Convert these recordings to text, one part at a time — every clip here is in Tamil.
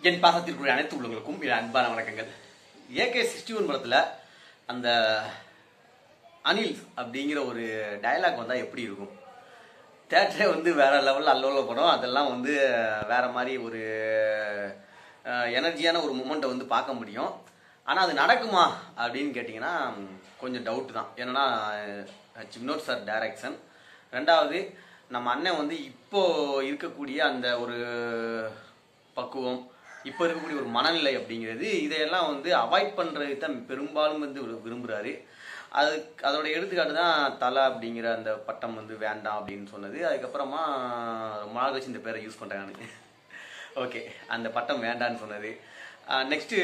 என் பாசத்திற்குரிய அனைத்து உள்ளவங்களுக்கும் என் அன்பான வணக்கங்கள் ஏகே சிக்ஸ்டி ஒன் படத்தில் அந்த அனில் அப்படிங்கிற ஒரு டயலாக் வந்தால் எப்படி இருக்கும் தேட்டரே வந்து வேற லெவலில் அல்லோல படம் அதெல்லாம் வந்து வேற மாதிரி ஒரு எனர்ஜியான ஒரு மூமெண்ட்டை வந்து பார்க்க முடியும் ஆனால் அது நடக்குமா அப்படின்னு கேட்டிங்கன்னா கொஞ்சம் டவுட் தான் ஏன்னா ஜிம்னோட் சார் டைரக்ஷன் ரெண்டாவது நம்ம அண்ணன் வந்து இப்போ இருக்கக்கூடிய அந்த ஒரு பக்குவம் இப்போ இருக்கக்கூடிய ஒரு மனநிலை அப்படிங்கிறது இதையெல்லாம் வந்து அவாய்ட் பண்ணுறது தான் பெரும்பாலும் வந்து இவரு விரும்புகிறாரு அது அதோட எடுத்துக்காட்டு தான் தலை அப்படிங்கிற அந்த பட்டம் வந்து வேண்டாம் அப்படின்னு சொன்னது அதுக்கப்புறமா ரொம்ப நாள் கழிச்சு இந்த பேரை யூஸ் பண்ணுறேன் நான் ஓகே அந்த பட்டம் வேண்டான்னு சொன்னது நெக்ஸ்ட்டு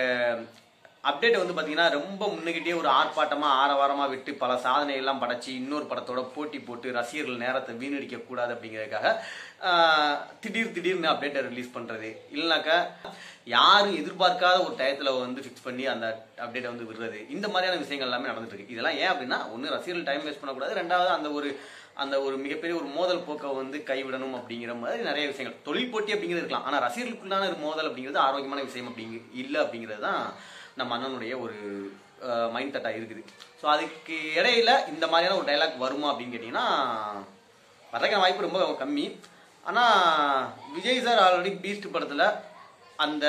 அப்டேட் வந்து பார்த்தீங்கன்னா ரொம்ப முன்னுக்கிட்டே ஒரு ஆர்ப்பாட்டமாக ஆரவாரமாக விட்டு பல சாதனையெல்லாம் படைச்சி இன்னொரு படத்தோட போட்டி போட்டு ரசிகர்கள் நேரத்தை வீணடிக்க கூடாது அப்படிங்கிறதுக்காக ஆஹ், திடீர் திடீர்னு அப்டேட்டை ரிலீஸ் பண்ணுறது இல்லைனாக்கா யாரும் எதிர்பார்க்காத ஒரு டயத்தில் வந்து ஃபிக்ஸ் பண்ணி அந்த அப்டேட்டை வந்து விடுறது இந்த மாதிரியான விஷயங்கள் எல்லாமே நடந்துட்டு இருக்கு இதெல்லாம் ஏன் அப்படின்னா ஒன்று ரசிகர்கள் டைம் வேஸ்ட் பண்ணக்கூடாது ரெண்டாவது அந்த ஒரு அந்த ஒரு மிகப்பெரிய ஒரு மோதல் போக்கை வந்து கைவிடணும் அப்படிங்கிற மாதிரி நிறைய விஷயங்கள் தொழில் போட்டி அப்படிங்கிறது இருக்கலாம் ஆனால் ரசிகர்களுக்குள்ளான ஒரு மோதல் அப்படிங்கிறது ஆரோக்கியமான விஷயம் அப்படிங்க இல்லை அப்படிங்கிறது தான் நம்ம அண்ணனுடைய ஒரு மைண்ட் தட்டாக இருக்குது ஸோ அதுக்கு இடையில இந்த மாதிரியான ஒரு டைலாக் வருமா அப்படின்னு கேட்டிங்கன்னா வரதுக்கான வாய்ப்பு ரொம்ப கம்மி ஆனால் விஜய் சார் ஆல்ரெடி பீஸ்ட் படத்தில் அந்த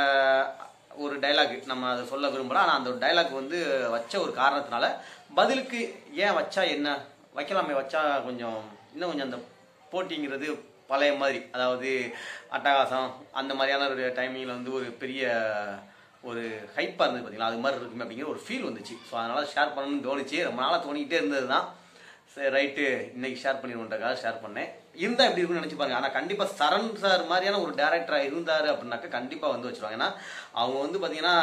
ஒரு டைலாக் நம்ம அதை சொல்ல விரும்பலாம் ஆனால் அந்த ஒரு டைலாக் வந்து வச்ச ஒரு காரணத்தினால பதிலுக்கு ஏன் வச்சா என்ன வைக்கலாமே வச்சா கொஞ்சம் இன்னும் கொஞ்சம் அந்த போட்டிங்கிறது பழைய மாதிரி அதாவது அட்டகாசம் அந்த மாதிரியான ஒரு டைமிங்கில் வந்து ஒரு பெரிய ஒரு ஹைப்பாக இருந்தது பார்த்தீங்களா அது மாதிரி இருக்குமே அப்படிங்கிற ஒரு ஃபீல் வந்துச்சு ஸோ அதனால் ஷேர் பண்ணணும்னு தோணுச்சு ரொம்ப நாளாக தோணிக்கிட்டே இருந்தது தான் சரி ரைட்டு இன்னைக்கு ஷேர் பண்ணிடுவோன்றக்காக ஷேர் பண்ணேன் இருந்தால் எப்படி இருக்கும்னு நினச்சி பாருங்க ஆனால் கண்டிப்பாக சரண் சார் மாதிரியான ஒரு டேரக்டராக இருந்தார் அப்படின்னாக்கா கண்டிப்பாக வந்து வச்சிருவாங்க ஏன்னா அவங்க வந்து பார்த்தீங்கன்னா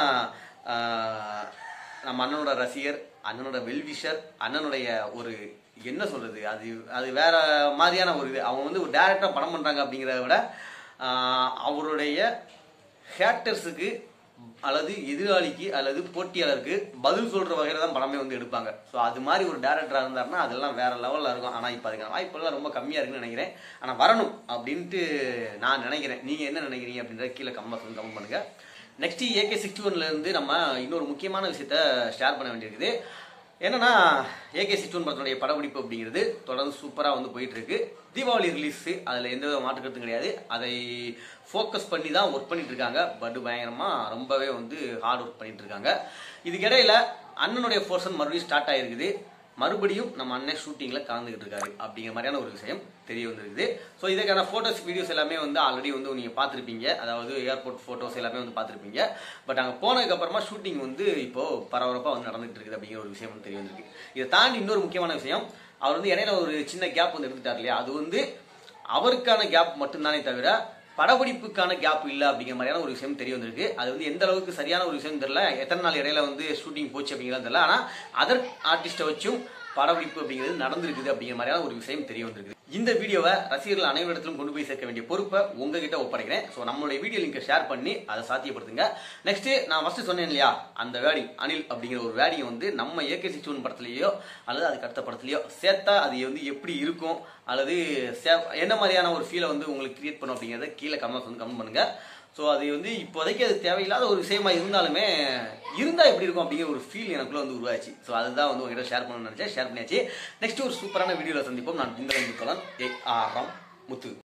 ஆஹ், நம்ம அண்ணனோட ரசிகர் அண்ணனோட வெல்விஷர் அண்ணனுடைய ஒரு என்ன சொல்றது அது அது வேற மாதிரியான ஒரு இது அவங்க வந்து ஒரு டேரக்டராக படம் பண்ணுறாங்க அப்படிங்கிறத விட ஆஹ், அவருடைய ஹேட்டர்ஸுக்கு அல்லது எதிராளிக்கு அல்லது போட்டியாளருக்கு பதில் சொல்ற வகையில தான் படமே வந்து எடுப்பாங்க ஸோ அது மாதிரி ஒரு டேரக்டரா இருந்தாருன்னா அதெல்லாம் வேற லெவல்ல இருக்கும் ஆனா இப்போ அதுக்கான வாய்ப்பெல்லாம் ரொம்ப கம்மியா இருக்குன்னு நினைக்கிறேன் ஆனா வரணும் அப்படின்ட்டு நான் நினைக்கிறேன் நீங்க என்ன நினைக்கிறீங்க அப்படின்றத கீழே கமெண்ட் வந்து கமெண்ட் பண்ணுங்க நெக்ஸ்ட் ஏகே சிக்ஸ்டி ஒன்ல இருந்து நம்ம இன்னொரு முக்கியமான விஷயத்த ஷேர் பண்ண வேண்டியிருக்குது என்னன்னா ஏகே சிக்ஸ்டி ஒன் படத்தினுடைய படப்பிடிப்பு அப்படிங்கிறது தொடர்ந்து சூப்பராக வந்து போயிட்டு இருக்கு தீபாவளி ரிலீஸ் அதில் எந்த வித மாற்று கருத்தும் கிடையாது அதை ஃபோக்கஸ் பண்ணி தான் ஒர்க் பண்ணிட்டு இருக்காங்க பட் பயங்கரமாக ரொம்பவே வந்து ஹார்ட் ஒர்க் பண்ணிட்டு இருக்காங்க இதுக்கிடையில அண்ணனுடைய போர்ஷன் மறுபடியும் ஸ்டார்ட் ஆயிருக்குது மறுபடியும் நம்ம அண்ணன் ஷூட்டிங்கில் கலந்துக்கிட்டு இருக்காரு அப்படிங்கிற மாதிரியான ஒரு விஷயம் தெரிய வந்திருக்குது ஸோ இதுக்கான ஃபோட்டோஸ் வீடியோஸ் எல்லாமே வந்து ஆல்ரெடி வந்து நீங்கள் பார்த்துருப்பீங்க அதாவது ஏர்போர்ட் ஃபோட்டோஸ் எல்லாமே வந்து பார்த்துருப்பீங்க பட் அங்கே போனதுக்கு அப்புறமா ஷூட்டிங் வந்து இப்போ பரபரப்பாக வந்து நடந்துட்டு இருக்குது அப்படிங்கிற ஒரு விஷயம் வந்து தெரிய வந்திருக்கு இதை தாண்டி இன்னொரு முக்கியமான விஷயம் அவர் வந்து இடையில ஒரு சின்ன கேப் வந்து எடுத்துட்டார் இல்லையா அது வந்து அவருக்கான கேப் மட்டும்தானே தவிர படப்பிடிப்புக்கான கேப் இல்லை அப்படிங்கிற மாதிரியான ஒரு விஷயம் தெரிய வந்திருக்கு அது வந்து எந்த அளவுக்கு சரியான ஒரு விஷயம் தெரியல எத்தனை நாள் இடையில வந்து ஷூட்டிங் போச்சு அப்படிங்கிறது தெரியல ஆனால் அதர் ஆர்டிஸ்ட்டை வச்சும் படப்பிடிப்பு அப்படிங்கிறது நடந்திருக்குது அப்படிங்கிற மாதிரியான ஒரு விஷயம் தெரிய வந்திருக்கு இந்த வீடியோவை ரசிகர்கள் அனைவரிடத்திலும் கொண்டு போய் சேர்க்க வேண்டிய பொறுப்பை உங்ககிட்ட ஒப்படைக்கிறேன் ஸோ நம்மளுடைய வீடியோ லிங்கை ஷேர் பண்ணி அதை சாத்தியப்படுத்துங்க நெக்ஸ்ட் நான் ஃபர்ஸ்ட் சொன்னேன் இல்லையா அந்த வேடிங் அனில் அப்படிங்கிற ஒரு வேடியை வந்து நம்ம ஏகே சிக்ஸ்டி ஒன் படத்துலயோ அல்லது அதுக்கு அடுத்த படத்துலயோ சேர்த்தா அது வந்து எப்படி இருக்கும் அல்லது சே- என்ன மாதிரியான ஒரு ஃபீலை வந்து உங்களுக்கு கிரியேட் பண்ணும் அப்படிங்கிறத கீழே கமெண்ட்ஸ் வந்து கமெண்ட் பண்ணுங்க ஸோ அது வந்து இப்போதைக்கு அது தேவையில்லாத ஒரு விஷயமா இருந்தாலுமே இருந்தா எப்படி இருக்கும் அப்படிங்கிற ஒரு ஃபீல் எனக்குள்ள வந்து உருவாச்சு ஸோ அதுதான் வந்து உங்ககிட்ட ஷேர் பண்ணணும்னு நினைச்சேன் ஷேர் பண்ணியாச்சு நெக்ஸ்ட் ஒரு சூப்பரான வீடியோவில் சந்திப்போம் நான் உங்கள் அன்பு கலன் ஏ ஆர் ராம் முத்து